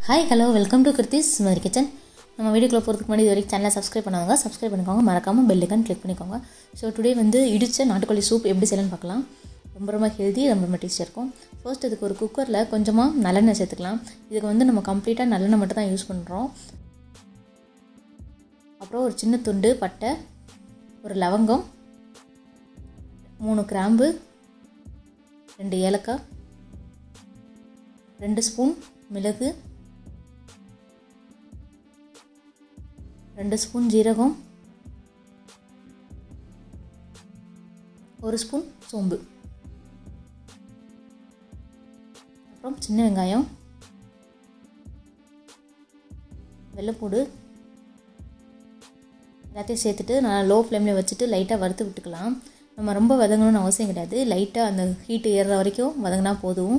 hi hello welcome to Kiruthi's Madurai kitchen நம்ம வீடியோக்குள்ள போகிறதுக்கு முன்னாடி இது வரைக்கும் சேனலை சப்ஸ்கிரைப் பண்ணாங்க சப்ஸ்கிரைப் பண்ணிக்கோங்க மறக்காமல் பெல் ஐக்கான் கிளிக் பண்ணிக்கோங்க ஸோ டுடே வந்து இடித்த நாட்டுக்கோழி சூப் எப்படி செய்யலாம்னு பார்க்கலாம் ரொம்ப ரொம்ப ஹெல்தி ரொம்ப ரொம்ப டேஸ்டியாக இருக்கும் ஃபர்ஸ்ட் இதுக்கு ஒரு குக்கரில் கொஞ்சமாக நல்லெண்ணெய் சேர்த்துக்கலாம் இதுக்கு வந்து நம்ம கம்ப்ளீட்டாக நல்லெண்ணெய் மட்டும் தான் யூஸ் பண்ணுறோம் அப்புறம் ஒரு சின்ன துண்டு பட்டை ஒரு லவங்கம் மூணு கிராம்பு ரெண்டு ஏலக்காய் ரெண்டு ஸ்பூன் மிளகு ரெண்டு ஸ்பூன் ஜீரகம் ஒரு ஸ்பூன் சோம்பு அப்புறம் சின்ன வெங்காயம் வெள்ளைப்பூடு எல்லாத்தையும் சேர்த்துட்டு நல்லா லோ ஃப்ளேமில் வச்சுட்டு லைட்டாக வறுத்து விட்டுக்கலாம் நம்ம ரொம்ப வதங்கணும்னு அவசியம் கிடையாது லைட்டாக அந்த ஹீட்டு ஏறுற வரைக்கும் வதங்கினா போதும்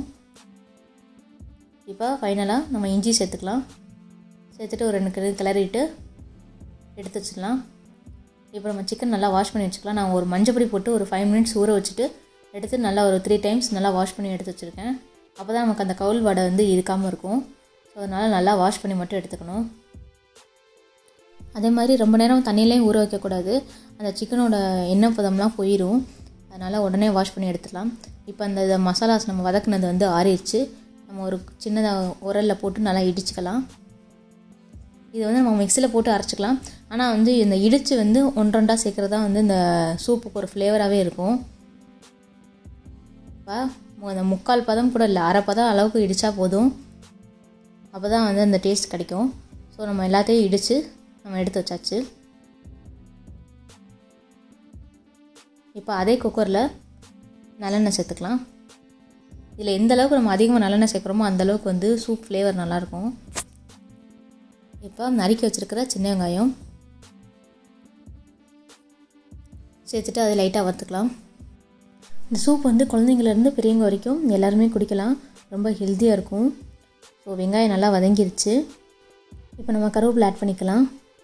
இப்போ ஃபைனலாக நம்ம இஞ்சி சேர்த்துக்கலாம் சேர்த்துட்டு ஒரு ரெண்டு கிளறி கிளறிட்டு எடுத்து வச்சிடலாம் இப்போ நம்ம சிக்கன் நல்லா வாஷ் பண்ணி வச்சுக்கலாம் நான் ஒரு மஞ்சப்பொடி போட்டு ஒரு ஃபைவ் மினிட்ஸ் ஊற வச்சுட்டு எடுத்து நல்லா ஒரு த்ரீ டைம்ஸ் நல்லா வாஷ் பண்ணி எடுத்து வச்சுருக்கேன் அப்போ தான் நமக்கு அந்த கவுல் வடை வந்து இருக்காமல் இருக்கும் ஸோ அதனால் நல்லா வாஷ் பண்ணி மட்டும் எடுத்துக்கணும் அதே மாதிரி ரொம்ப நேரம் தண்ணியிலையும் ஊற வைக்கக்கூடாது அந்த சிக்கனோட எண்ணெய் பதம்லாம் போயிடும் அதனால் உடனே வாஷ் பண்ணி எடுத்துடலாம் இப்போ அந்த மசாலாஸ் நம்ம வதக்குனது வந்து ஆறிடுச்சு நம்ம ஒரு சின்னதாக உரலில் போட்டு நல்லா இடிச்சுக்கலாம் இது வந்து நம்ம மிக்சியில் போட்டு அரைச்சிக்கலாம் ஆனால் வந்து இந்த இடித்து வந்து ஒன்றொண்டா சேர்க்குறது தான் வந்து இந்த சூப்புக்கு ஒரு ஃப்ளேவராகவே இருக்கும் இப்போ அந்த முக்கால் பதம் கூட இல்லை அரை பதம் அளவுக்கு இடித்தா போதும் அப்போ தான் வந்து அந்த டேஸ்ட் கிடைக்கும் ஸோ நம்ம எல்லாத்தையும் இடித்து நம்ம எடுத்து வச்சாச்சு இப்போ அதே குக்கரில் நல்லெண்ணெய் சேர்த்துக்கலாம் இதில் எந்த அளவுக்கு நம்ம அதிகமாக நல்லெண்ணெய் சேர்க்குறோமோ அந்தளவுக்கு வந்து சூப் ஃப்ளேவர் நல்லாயிருக்கும் இப்போ நறுக்கி வச்சுருக்கிற சின்ன வெங்காயம் சேர்த்துட்டு அதை லைட்டாக வறுத்துக்கலாம் இந்த சூப் வந்து குழந்தைங்கலேருந்து பெரியவங்க வரைக்கும் எல்லாருமே குடிக்கலாம் ரொம்ப ஹெல்த்தியாக இருக்கும் ஸோ வெங்காயம் நல்லா வதங்கிருச்சு இப்போ நம்ம கருவேப்பிலை ஆட் பண்ணிக்கலாம்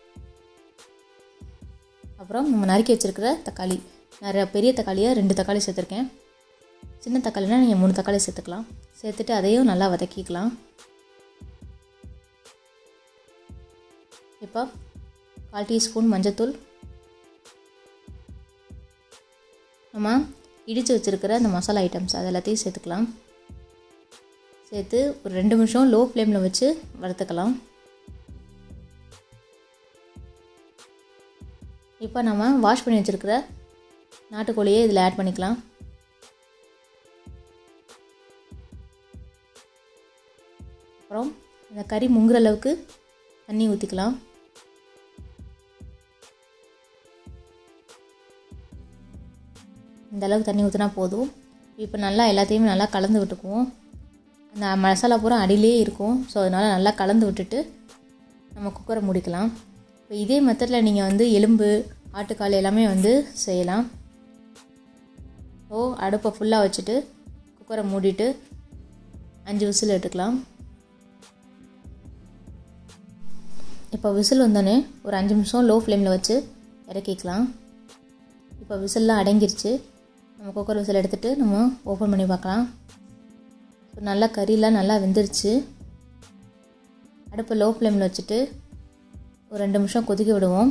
அப்புறம் நம்ம நறுக்கி வச்சுருக்கிற தக்காளி நிறைய பெரிய தக்காளியாக ரெண்டு தக்காளி சேர்த்துருக்கேன் சின்ன தக்காளினா நீங்கள் மூணு தக்காளி சேர்த்துக்கலாம் சேர்த்துட்டு அதையும் நல்லா வதக்கிக்கலாம் இப்போ கால் டீஸ்பூன் மஞ்சத்தூள் நம்ம இடித்து வச்சுருக்கிற அந்த மசாலா ஐட்டம்ஸ் அது எல்லாத்தையும் சேர்த்துக்கலாம் சேர்த்து ஒரு ரெண்டு நிமிஷம் லோ ஃப்ளேமில் வச்சு வறுத்துக்கலாம் இப்போ நம்ம வாஷ் பண்ணி வச்சுருக்கிற நாட்டுக்கோழியை இதில் ஆட் பண்ணிக்கலாம் அப்புறம் அந்த கறி முங்குற அளவுக்கு தண்ணி ஊற்றிக்கலாம் இந்த அளவுக்கு தண்ணி ஊற்றினா போதும் இப்போ நல்லா எல்லாத்தையுமே நல்லா கலந்து விட்டுக்குவோம் அந்த மசாலா பூரா அடியிலே இருக்கும் ஸோ அதனால் நல்லா கலந்து விட்டுட்டு நம்ம குக்கரை முடிக்கலாம் இப்போ இதே மெத்தடில் நீங்கள் வந்து எலும்பு ஆட்டுக்கால் எல்லாமே வந்து செய்யலாம் ஸோ அடுப்பை ஃபுல்லாக வச்சுட்டு குக்கரை மூடிட்டு அஞ்சு விசில் எடுத்துக்கலாம் இப்போ விசில் வந்தோடனே ஒரு அஞ்சு நிமிஷம் லோ ஃப்ளேமில் வச்சு இறக்கிக்கலாம் இப்போ விசில்லாம் அடங்கிருச்சு நம்ம குக்கர் விசில் எடுத்துகிட்டு நம்ம ஓப்பன் பண்ணி பார்க்கலாம் ஸோ நல்லா கறிலாம் நல்லா வெந்துருச்சு அடுப்பை லோ ஃப்ளேமில் வச்சுட்டு ஒரு ரெண்டு நிமிஷம் கொதிக்க விடுவோம்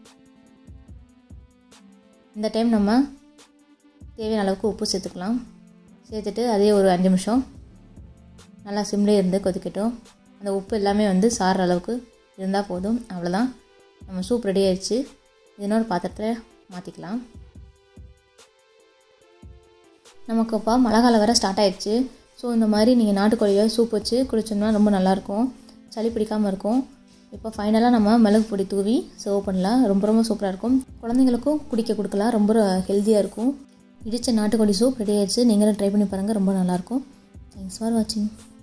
இந்த டைம் நம்ம தேவையான அளவுக்கு உப்பு சேர்த்துக்கலாம் சேர்த்துட்டு அதே ஒரு அஞ்சு நிமிஷம் நல்லா சிம்லேயே இருந்து கொதிக்கட்டும் அந்த உப்பு எல்லாமே வந்து சாகிற அளவுக்கு இருந்தால் போதும் அவ்வளோதான் நம்ம சூப் ரெடி ஆயிடுச்சு இன்னொரு பாத்திரத்தில் மாற்றிக்கலாம் நமக்கு இப்போ மழை காலம் வேறு ஸ்டார்ட் ஆயிடுச்சு ஸோ இந்த மாதிரி நீங்கள் நாட்டுக்கோழியை சூப் வச்சு குடிச்சோம்னா ரொம்ப நல்லாயிருக்கும் சளி பிடிக்காமல் இருக்கும் இப்போ ஃபைனலாக நம்ம மிளகு பொடி தூவி சர்வ் பண்ணலாம் ரொம்ப ரொம்ப சூப்பராக இருக்கும் குழந்தைங்களுக்கும் குடிக்க கொடுக்கலாம் ரொம்ப ஹெல்த்தியாக இருக்கும் இடித்த நாட்டுக்கோழி சூப் ரெடி ஆயிடுச்சு நீங்களும் ட்ரை பண்ணி பாருங்கள் ரொம்ப நல்லாயிருக்கும் தேங்க்ஸ் ஃபார் வாட்சிங்